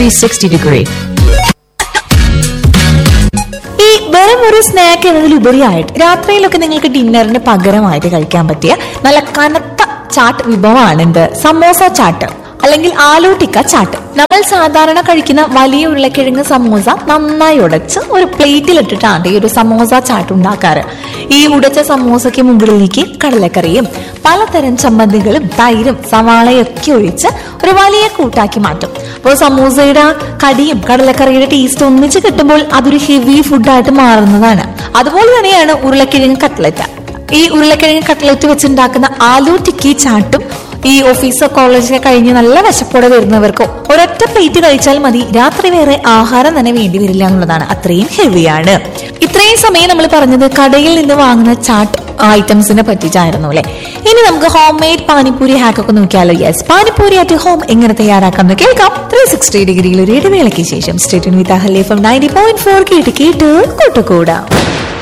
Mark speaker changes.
Speaker 1: 360 degree.
Speaker 2: ഈ വെറും ഒരു സ്നാക്ക് എന്നതിലുപരിയായിട്ട് രാത്രിയിലൊക്കെ നിങ്ങൾക്ക് ഡിന്നറിന് പകരമായിട്ട് കഴിക്കാൻ പറ്റിയ നല്ല കനത്ത ചാട്ട് വിഭവമാണ് എന്ത് സമോസ ചാട്ട് അല്ലെങ്കിൽ ആലു ടിക്ക ചാട്ട് നമ്മൾ സാധാരണ കഴിക്കുന്ന വലിയ ഉരുളക്കിഴങ്ങ് സമോസ നന്നായി ഉടച്ച് ഒരു പ്ലേറ്റിൽ ഇട്ടിട്ടാണ് ഈ ഒരു സമോസ ചാട്ട് ഉണ്ടാക്കാറ് ഈ ഉടച്ച സമോസയ്ക്ക് മുകളിലേക്ക് കടലക്കറിയും പലതരം ചമ്മന്തികളും തൈരും സവാളയും ഒക്കെ ഒഴിച്ച് ഒരു വലിയ കൂട്ടാക്കി മാറ്റും അപ്പോൾ സമൂസയുടെ ആ കടിയും കടലക്കറിയുടെ ടേസ്റ്റ് ഒന്നിച്ച് കിട്ടുമ്പോൾ അതൊരു ഹെവി ഫുഡായിട്ട് മാറുന്നതാണ് അതുപോലെ തന്നെയാണ് ഉരുളക്കിഴങ്ങ് കട്ട്ലറ്റ് ഈ ഉരുളക്കിഴങ്ങ് കട്ട്ലറ്റ് വെച്ചുണ്ടാക്കുന്ന ആലു ടിക്കി ചാട്ടും ഈ ഓഫീസോ കോളേജൊക്കെ കഴിഞ്ഞ് നല്ല വിശപ്പോടെ വരുന്നവർക്കോ ഒരൊറ്റ പ്ലേറ്റ് കഴിച്ചാൽ മതി രാത്രി വേറെ ആഹാരം തന്നെ വേണ്ടി വരില്ല എന്നുള്ളതാണ് അത്രയും ഹെവിയാണ് ഇത്രയും സമയം നമ്മൾ പറഞ്ഞത് കടയിൽ നിന്ന് വാങ്ങുന്ന ചാട്ട് ഐറ്റംസിനെ പറ്റിയിട്ടായിരുന്നു അല്ലെ ഇനി നമുക്ക് ഹോം മെയ്ഡ് പാനിപ്പൂരി ഹാക്ക് ഒക്കെ നോക്കിയാലോ യെസ് പാനിപ്പൂരി അറ്റ് ഹോം എങ്ങനെ തയ്യാറാക്കാമെന്ന് കേൾക്കാം ത്രീ സിക്സ്റ്റി ഡിഗ്രിയിൽ ഒരു ഇടവേളയ്ക്ക് ശേഷം state with Ahalya from ninety point four കേട്ട് കേട്ട് കൂട്ടുകൂടാം